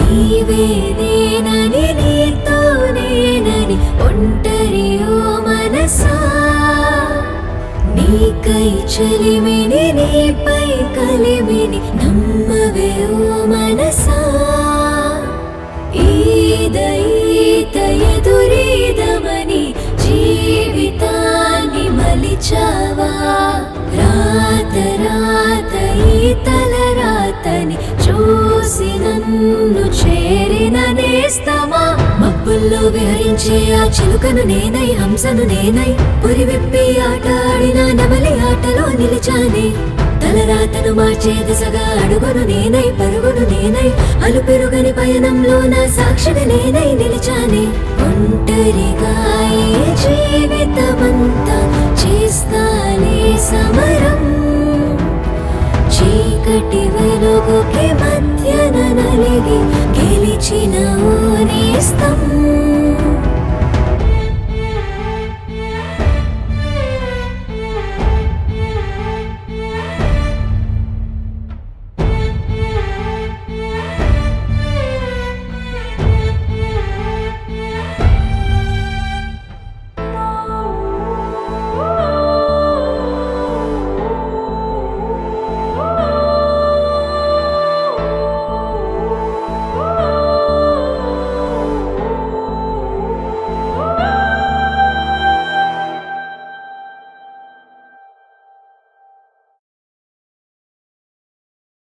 నీవే నేనని నీతో నేనని ఒంటరి ఓ మనసా నీకై చలిమిని నీపై కలిమిని నమ్మవే ఓ మనసా ఈద ఈత ఎదురీదమని జీవితాన్ని మలిచావా రాత రాత ఈతల రాతని చూసి నన్ను చేరిన నేస్తమా మబ్బుల్లో విహరించే ఆ చిలుకను నేనై హంసను నేనై పురి విప్పి ఆట ఆడిన నమలి ఆటలో నిలిచానే తలరాతను మార్చే దిశగా అడుగును నేనై పరుగును నేనై అలు పెరుగని పయనంలో నా సాక్షిని నేనై నిలిచానే ఒంటరిగా ఈ జీవితమంతా చేస్తానే సమరం చీకటి వెలుగుకి మధ్యన నలిగి గెలిచిన ఓ నేస్తం